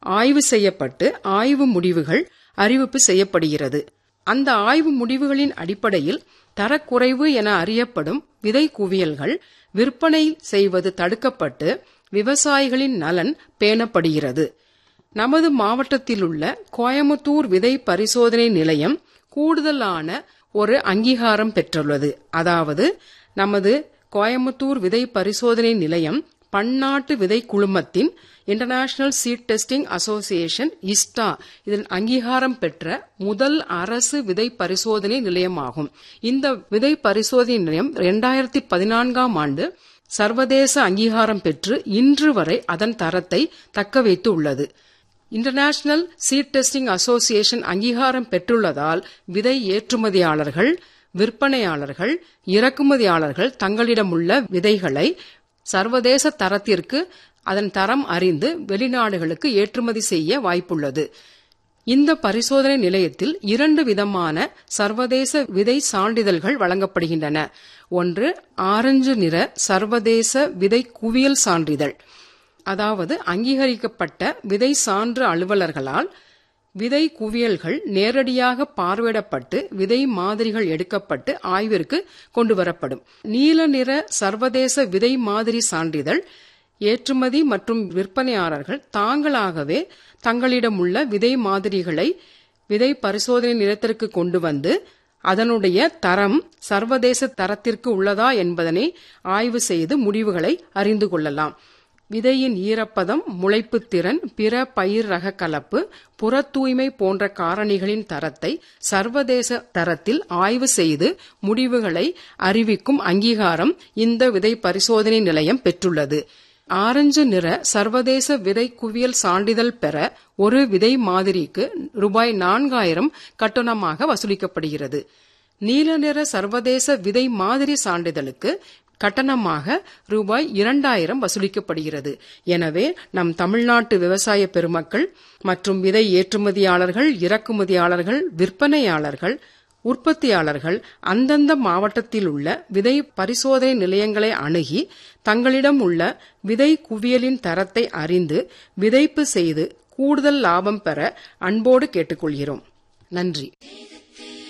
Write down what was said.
ஆய்வு செய்யப்பட்டு ஆய்வு முடிவுகள் அறிவிப்பு செய்யப்படுகிறது அந்த ஆய்வு முடிவுகளின் அடிப்படையில் தரக்குறைவு என அறியப்படும் விதை குவியல்கள் விற்பனை செய்வது தடுக்கப்பட்டு விவசாயிகளின் நலன் பேணப்படுகிறது நமது மாவட்டத்திலுள்ள கோயமுத்தூர் விதை பரிசோதனை நிலையம் கூடுதலான ஒரு அங்கீகாரம் பெற்றுள்ளது அதாவது நமது கோயமுத்தூர் விதை பரிசோதனை நிலையம் பன்னாட்டு விதை குழுமத்தின் international seed testing association ISTA இதன் அங்கீகாரம் பெற்ற முதல் அரசு விதை பரிசோதனை நிலையமாகும் இந்த விதை பரிசோதனை நிலையம் இரண்டாயிரத்தி பதினான்காம் ஆண்டு சர்வதேச அங்கீகாரம் பெற்று இன்று வரை அதன் தரத்தை தக்க வைத்து உள்ளது இன்டர்நேஷனல் சீட் டெஸ்டிங் அசோசியேஷன் அங்கீகாரம் பெற்றுள்ளதால் விதை ஏற்றுமதியாளர்கள் விற்பனையாளர்கள் இறக்குமதியாளர்கள் தங்களிடமுள்ள விதைகளை சர்வதேச தரத்திற்கு அதன் தரம் அறிந்து வெளிநாடுகளுக்கு ஏற்றுமதி செய்ய வாய்ப்புள்ளது இந்த பரிசோதனை நிலையத்தில் இரண்டு விதமான சர்வதேச விதை சான்றிதழ்கள் வழங்கப்படுகின்றன ஒன்று ஆரஞ்சு நிற சர்வதேச விதை குவியல் சான்றிதழ் அதாவது அங்கீகரிக்கப்பட்ட விதை சான்று அலுவலர்களால் விதை குவியல்கள் நேரடியாக பார்வையிடப்பட்டு விதை மாதிரிகள் எடுக்கப்பட்டு ஆய்விற்கு கொண்டு வரப்படும் நீல நிற சர்வதேச விதை மாதிரி சான்றிதழ் ஏற்றுமதி மற்றும் விற்பனையாளர்கள் தாங்களாகவே தங்களிடமுள்ள விதை மாதிரிகளை விதை பரிசோதனை நிலையத்திற்கு கொண்டு வந்து அதனுடைய தரம் சர்வதேச தரத்திற்கு உள்ளதா என்பதனை ஆய்வு செய்து முடிவுகளை அறிந்து கொள்ளலாம் விதையின் ஈரப்பதம் முளைப்புத் திறன் பிற பயிர் ரக கலப்பு புற தூய்மை போன்ற காரணிகளின் தரத்தை சர்வதேச தரத்தில் ஆய்வு செய்து முடிவுகளை அறிவிக்கும் அங்கீகாரம் இந்த விதை பரிசோதனை நிலையம் பெற்றுள்ளது ஆரஞ்சு நிற சர்வதேச விதை குவியல் சான்றிதழ் பெற ஒரு விதை மாதிரிக்கு ரூபாய் நான்காயிரம் கட்டணமாக வசூலிக்கப்படுகிறது நீல நிற சர்வதேச விதை மாதிரி சான்றிதழுக்கு கட்டணமாக ரூபாய் இரண்டாயிரம் வசூலிக்கப்படுகிறது எனவே நம் தமிழ்நாட்டு விவசாய பெருமக்கள் மற்றும் விதை ஏற்றுமதியாளர்கள் இறக்குமதியாளர்கள் விற்பனையாளர்கள் உற்பத்தியாளர்கள் அந்தந்த மாவட்டத்தில் உள்ள விதை பரிசோதனை நிலையங்களை அணுகி தங்களிடம் உள்ள விதை குவியலின் தரத்தை அறிந்து விதைப்பு செய்து கூடுதல் லாபம் பெற அன்போடு கேட்டுக்கொள்கிறோம் நன்றி